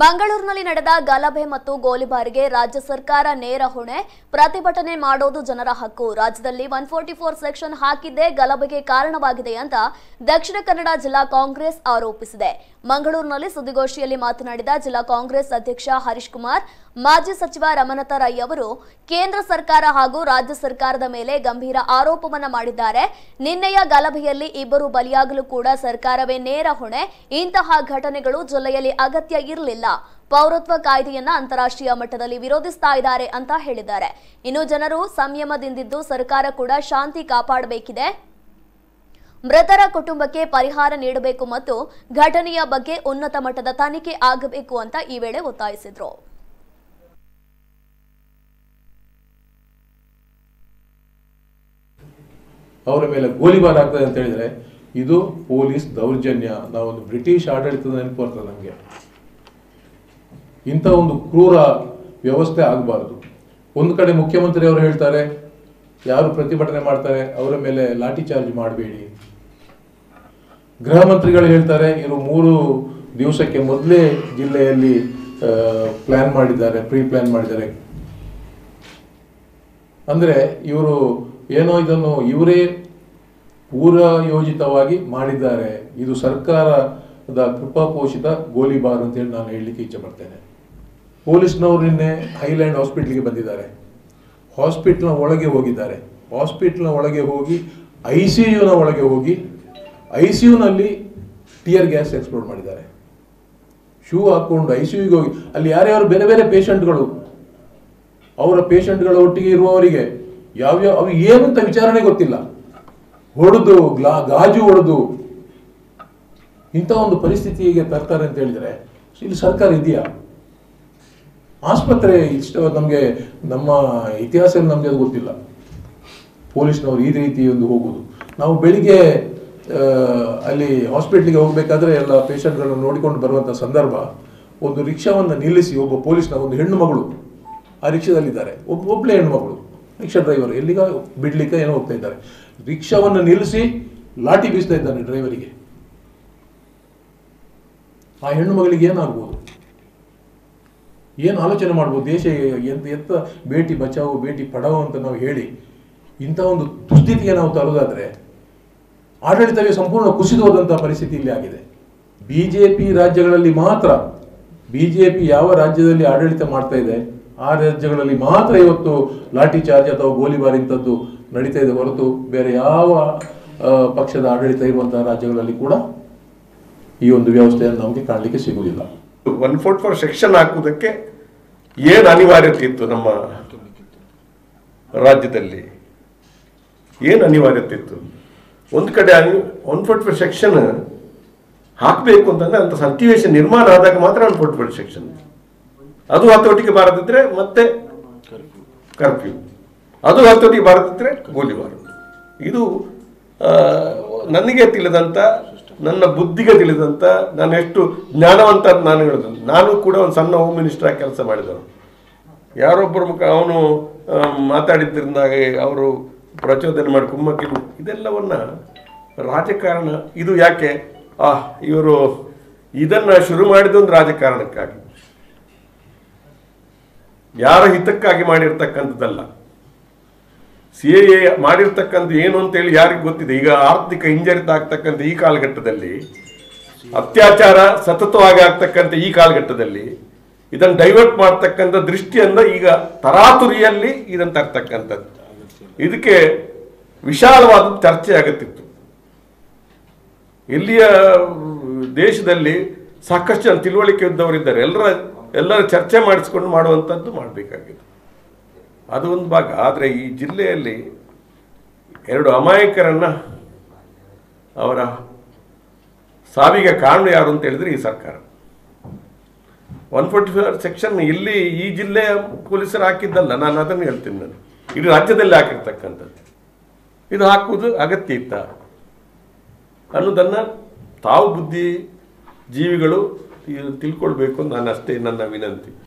ಮಂಗಳೂರಿನಲ್ಲಿ ನಡೆದ ಗಲಭೆ ಮತ್ತು ಗೋಲಿಬಾರಿಗೆ ರಾಜ್ಯ ಸರ್ಕಾರ ನೇರ ಹೊಣೆ ಪ್ರತಿಭಟನೆ ಮಾಡೋದು ಜನರ ಹಕ್ಕು ರಾಜ್ಯದಲ್ಲಿ ಒನ್ ಫೋರ್ಟಿ ಫೋರ್ ಸೆಕ್ಷನ್ ಹಾಕಿದ್ದೇ ಗಲಭೆಗೆ ಕಾರಣವಾಗಿದೆ ಅಂತ ದಕ್ಷಿಣ ಕನ್ನಡ ಜಿಲ್ಲಾ ಕಾಂಗ್ರೆಸ್ ಆರೋಪಿಸಿದೆ ಮಂಗಳೂರಿನಲ್ಲಿ ಸುದ್ದಿಗೋಷ್ಠಿಯಲ್ಲಿ ಮಾತನಾಡಿದ ಜಿಲ್ಲಾ ಕಾಂಗ್ರೆಸ್ ಅಧ್ಯಕ್ಷ ಹರೀಶ್ ಕುಮಾರ್ ಮಾಜಿ ಸಚಿವ ರಮನತ ರೈ ಅವರು ಕೇಂದ್ರ ಸರ್ಕಾರ ಹಾಗೂ ರಾಜ್ಯ ಸರ್ಕಾರದ ಮೇಲೆ ಗಂಭೀರ ಆರೋಪವನ್ನ ಮಾಡಿದ್ದಾರೆ ನಿನ್ನೆಯ ಗಲಭೆಯಲ್ಲಿ ಇಬ್ಬರು ಬಲಿಯಾಗಲು ಕೂಡ ಸರ್ಕಾರವೇ ನೇರ ಹೊಣೆ ಇಂತಹ ಘಟನೆಗಳು ಜಿಲ್ಲೆಯಲ್ಲಿ ಅಗತ್ಯ ಇರಲಿಲ್ಲ ಪೌರತ್ವ ಕಾಯ್ದೆಯನ್ನ ಅಂತಾರಾಷ್ಟ್ರೀಯ ಮಟ್ಟದಲ್ಲಿ ವಿರೋಧಿಸ್ತಾ ಇದ್ದಾರೆ ಅಂತ ಹೇಳಿದ್ದಾರೆ ಇನ್ನು ಜನರು ಸಂಯಮದಿಂದಿದ್ದು ಸರ್ಕಾರ ಕೂಡ ಶಾಂತಿ ಕಾಪಾಡಬೇಕಿದೆ ಮೃತರ ಕುಟುಂಬಕ್ಕೆ ಪರಿಹಾರ ನೀಡಬೇಕು ಮತ್ತು ಘಟನೆಯ ಬಗ್ಗೆ ಉನ್ನತ ಮಟ್ಟದ ತನಿಖೆ ಆಗಬೇಕು ಅಂತ ಈ ವೇಳೆ ಒತ್ತಾಯಿಸಿದ್ರು ಅವರ ಮೇಲೆ ಗೋಲಿಬಾರ್ ಆಗ್ತದೆ ಅಂತ ಹೇಳಿದ್ರೆ ಇದು ಪೊಲೀಸ್ ದೌರ್ಜನ್ಯ ನಾವೊಂದು ಬ್ರಿಟಿಷ್ ಆಡಳಿತದ ನೆನಪು ಬರ್ತದೆ ನಮಗೆ ಇಂಥ ಒಂದು ಕ್ರೂರ ವ್ಯವಸ್ಥೆ ಆಗಬಾರದು ಒಂದು ಕಡೆ ಮುಖ್ಯಮಂತ್ರಿ ಅವರು ಹೇಳ್ತಾರೆ ಯಾರು ಪ್ರತಿಭಟನೆ ಮಾಡ್ತಾರೆ ಅವರ ಮೇಲೆ ಲಾಠಿ ಚಾರ್ಜ್ ಮಾಡಬೇಡಿ ಗೃಹ ಮಂತ್ರಿಗಳು ಹೇಳ್ತಾರೆ ಇವರು ಮೂರು ದಿವಸಕ್ಕೆ ಮೊದಲೇ ಜಿಲ್ಲೆಯಲ್ಲಿ ಪ್ಲಾನ್ ಮಾಡಿದ್ದಾರೆ ಪ್ರೀ ಪ್ಲಾನ್ ಮಾಡಿದ್ದಾರೆ ಅಂದ್ರೆ ಇವರು ಏನೋ ಇದನ್ನು ಇವರೇ ಪೂರ್ವಯೋಜಿತವಾಗಿ ಮಾಡಿದ್ದಾರೆ ಇದು ಸರ್ಕಾರದ ಕೃಪಾಪೋಷಿತ ಗೋಲಿಬಾರ್ ಅಂತೇಳಿ ನಾನು ಹೇಳಲಿಕ್ಕೆ ಇಚ್ಛೆ ಪಡ್ತೇನೆ ಪೊಲೀಸ್ನವರು ನಿನ್ನೆ ಹೈಲ್ಯಾಂಡ್ ಹಾಸ್ಪಿಟ್ಲಿಗೆ ಬಂದಿದ್ದಾರೆ ಹಾಸ್ಪಿಟ್ಲ್ನ ಒಳಗೆ ಹೋಗಿದ್ದಾರೆ ಹಾಸ್ಪಿಟ್ಲ್ನ ಒಳಗೆ ಹೋಗಿ ಐ ಸಿ ಯುನ ಒಳಗೆ ಹೋಗಿ ಐ ಸಿ ಯುನಲ್ಲಿ ಟಿಯರ್ ಗ್ಯಾಸ್ ಎಕ್ಸ್ಪ್ಲೋಡ್ ಮಾಡಿದ್ದಾರೆ ಶೂ ಹಾಕೊಂಡು ಐ ಸಿ ಯುಗೆ ಹೋಗಿ ಅಲ್ಲಿ ಯಾರ್ಯಾರು ಬೇರೆ ಬೇರೆ ಪೇಷಂಟ್ಗಳು ಅವರ ಪೇಷಂಟ್ಗಳ ಒಟ್ಟಿಗೆ ಇರುವವರಿಗೆ ಯಾವ್ಯಾವ ಅವು ಏನು ಅಂತ ವಿಚಾರಣೆ ಗೊತ್ತಿಲ್ಲ ಹೊಡೆದು ಗ್ಲಾ ಗಾಜು ಹೊಡೆದು ಇಂಥ ಒಂದು ಪರಿಸ್ಥಿತಿಗೆ ತರ್ತಾರೆ ಅಂತ ಹೇಳಿದ್ರೆ ಇಲ್ಲಿ ಸರ್ಕಾರ ಇದೆಯಾ ಆಸ್ಪತ್ರೆ ಇಷ್ಟ ನಮಗೆ ನಮ್ಮ ಇತಿಹಾಸದಲ್ಲಿ ನಮಗೆ ಅದು ಗೊತ್ತಿಲ್ಲ ಪೊಲೀಸ್ನವರು ಈ ರೀತಿ ಒಂದು ಹೋಗುದು ನಾವು ಬೆಳಿಗ್ಗೆ ಆ, ಅಲ್ಲಿ ಹಾಸ್ಪಿಟ್ಲಿಗೆ ಹೋಗ್ಬೇಕಾದ್ರೆ ಎಲ್ಲ ಪೇಷಂಟ್ಗಳನ್ನು ನೋಡಿಕೊಂಡು ಬರುವಂಥ ಸಂದರ್ಭ ಒಂದು ರಿಕ್ಷಾವನ್ನು ನಿಲ್ಲಿಸಿ ಒಬ್ಬ ಪೊಲೀಸ್ನ ಒಂದು ಹೆಣ್ಣು ಮಗಳು ಆ ರಿಕ್ಷಾದಲ್ಲಿದ್ದಾರೆ ಒಬ್ಬ ಒಬ್ಬಳೇ ಹೆಣ್ಣು ಮಗಳು ರಿಕ್ಷಾ ಡ್ರೈವರ್ ಎಲ್ಲಿಗ ಬಿಡ್ಲಿಕ್ಕೆ ಏನೋ ಹೋಗ್ತಾ ಇದ್ದಾರೆ ರಿಕ್ಷಾವನ್ನು ನಿಲ್ಲಿಸಿ ಲಾಠಿ ಬೀಸ್ತಾ ಇದ್ದಾನೆ ಡ್ರೈವರಿಗೆ ಆ ಹೆಣ್ಣು ಮಗಳಿಗೆ ಏನಾಗ್ಬೋದು ಏನು ಆಲೋಚನೆ ಮಾಡ್ಬೋದು ದೇಶ ಎಂತ ಎತ್ತ ಬೇಟಿ ಬಚಾವು ಬೇಟಿ ಪಡಾವು ಅಂತ ನಾವು ಹೇಳಿ ಇಂಥ ಒಂದು ದುಸ್ಥಿತಿಗೆ ನಾವು ತರೋದಾದ್ರೆ ಆಡಳಿತವೇ ಸಂಪೂರ್ಣ ಕುಸಿದು ಹೋದಂತಹ ಪರಿಸ್ಥಿತಿ ಇಲ್ಲಿ ಆಗಿದೆ ಬಿಜೆಪಿ ರಾಜ್ಯಗಳಲ್ಲಿ ಮಾತ್ರ ಬಿಜೆಪಿ ಯಾವ ರಾಜ್ಯದಲ್ಲಿ ಆಡಳಿತ ಮಾಡ್ತಾ ಇದೆ ಆ ರಾಜ್ಯಗಳಲ್ಲಿ ಮಾತ್ರ ಇವತ್ತು ಲಾಠಿ ಚಾರ್ಜ್ ಅಥವಾ ಗೋಲಿಬಾರ್ ಇಂಥದ್ದು ನಡೀತಾ ಇದೆ ಹೊರತು ಬೇರೆ ಯಾವ ಆ, ಪಕ್ಷದ ಆಡಳಿತ ಇರುವಂತಹ ರಾಜ್ಯಗಳಲ್ಲಿ ಕೂಡ ಈ ಒಂದು ವ್ಯವಸ್ಥೆಯನ್ನು ನಮಗೆ ಕಾಣಲಿಕ್ಕೆ ಸಿಗುವುದಿಲ್ಲ ಒನ್ ಫೋರ್ಟ್ ಫೋರ್ ಸೆಕ್ಷನ್ ಹಾಕುವುದಕ್ಕೆ ಏನು ಅನಿವಾರ್ಯತೆ ಇತ್ತು ನಮ್ಮ ರಾಜ್ಯದಲ್ಲಿ ಏನು ಅನಿವಾರ್ಯತೆ ಇತ್ತು ಒಂದು ಕಡೆ ಒನ್ ಫೋರ್ಟ್ ಫೋರ್ ಸೆಕ್ಷನ್ ಹಾಕಬೇಕು ಅಂತಂದ್ರೆ ಅಂತ ಸನ್ನಿವೇಶ ನಿರ್ಮಾಣ ಆದಾಗ ಮಾತ್ರ ಒನ್ ಫೋರ್ಟ್ ಫೋರ್ ಸೆಕ್ಷನ್ ಅದು ಹತೋಟಿಗೆ ಬಾರದಿದ್ರೆ ಮತ್ತೆ ಕರ್ಫ್ಯೂ ಅದು ಹತೋಟಿಗೆ ಬಾರದಿದ್ರೆ ಗೋಲಿಬಾರ್ ಇದು ಆ, ನನಗೆ ತಿಳಿದಂತ ನನ್ನ ಬುದ್ಧಿಗೆ ತಿಳಿದಂತ ನಾನು ಎಷ್ಟು ಜ್ಞಾನವಂತ ಅಂತ ನಾನು ಹೇಳಿದ ನಾನು ಕೂಡ ಒಂದು ಸಣ್ಣ ಹೋಮ್ ಮಿನಿಸ್ಟರ್ ಆಗಿ ಕೆಲಸ ಮಾಡಿದವನು ಯಾರೊಬ್ಬರ ಮುಖ ಅವನು ಮಾತಾಡಿದ್ದರಿಂದಾಗಿ ಅವರು ಪ್ರಚೋದನೆ ಮಾಡಿ ಕುಮ್ಮಕ್ಕಿ ಇದೆಲ್ಲವನ್ನ ರಾಜಕಾರಣ ಇದು ಯಾಕೆ ಆ ಇವರು ಇದನ್ನ ಶುರು ಮಾಡಿದೊಂದು ರಾಜಕಾರಣಕ್ಕಾಗಿ ಯಾರ ಹಿತಕ್ಕಾಗಿ ಮಾಡಿರ್ತಕ್ಕಂಥದ್ದಲ್ಲ ಸಿ ಎ ಮಾಡಿರ್ತಕ್ಕಂಥ ಏನು ಅಂತೇಳಿ ಯಾರಿಗೆ ಗೊತ್ತಿದೆ ಈಗ ಆರ್ಥಿಕ ಹಿಂಜರಿತ ಆಗ್ತಕ್ಕಂಥ ಈ ಕಾಲಘಟ್ಟದಲ್ಲಿ ಅತ್ಯಾಚಾರ ಸತತವಾಗಿ ಆಗ್ತಕ್ಕಂಥ ಈ ಕಾಲಘಟ್ಟದಲ್ಲಿ ಇದನ್ನು ಡೈವರ್ಟ್ ಮಾಡ್ತಕ್ಕಂಥ ದೃಷ್ಟಿಯಿಂದ ಈಗ ತರಾತುರಿಯಲ್ಲಿ ಇದನ್ನು ತರ್ತಕ್ಕಂಥದ್ದು ಇದಕ್ಕೆ ವಿಶಾಲವಾದ ಚರ್ಚೆ ಆಗುತ್ತಿತ್ತು ಇಲ್ಲಿಯ ದೇಶದಲ್ಲಿ ಸಾಕಷ್ಟು ಜನ ತಿಳುವಳಿಕೆ ಇದ್ದವರಿದ್ದಾರೆ ಎಲ್ಲರ ಎಲ್ಲರ ಚರ್ಚೆ ಮಾಡಿಸ್ಕೊಂಡು ಮಾಡುವಂಥದ್ದು ಮಾಡಬೇಕಾಗಿದೆ ಅದು ಒಂದು ಭಾಗ ಆದರೆ ಈ ಜಿಲ್ಲೆಯಲ್ಲಿ ಎರಡು ಅಮಾಯಕರನ್ನ ಅವರ ಸಾವಿಗೆ ಕಾರಣ ಯಾರು ಅಂತ ಹೇಳಿದ್ರೆ ಈ ಸರ್ಕಾರ ಒನ್ ಫೋರ್ಟಿ ಫೋರ್ ಸೆಕ್ಷನ್ ಇಲ್ಲಿ ಈ ಜಿಲ್ಲೆಯ ಪೊಲೀಸರು ಹಾಕಿದ್ದಲ್ಲ ನಾನು ಅದನ್ನು ಹೇಳ್ತೀನಿ ನಾನು ಇಡೀ ರಾಜ್ಯದಲ್ಲಿ ಹಾಕಿರ್ತಕ್ಕಂಥದ್ದು ಇದು ಹಾಕುವುದು ಅಗತ್ಯ ಇತ್ತ ಅನ್ನೋದನ್ನು ತಾವು ಬುದ್ಧಿ ಜೀವಿಗಳು ಇದು ತಿಳ್ಕೊಳ್ಬೇಕು ಅಂತ ನಾನು ಅಷ್ಟೇ ನನ್ನ ವಿನಂತಿ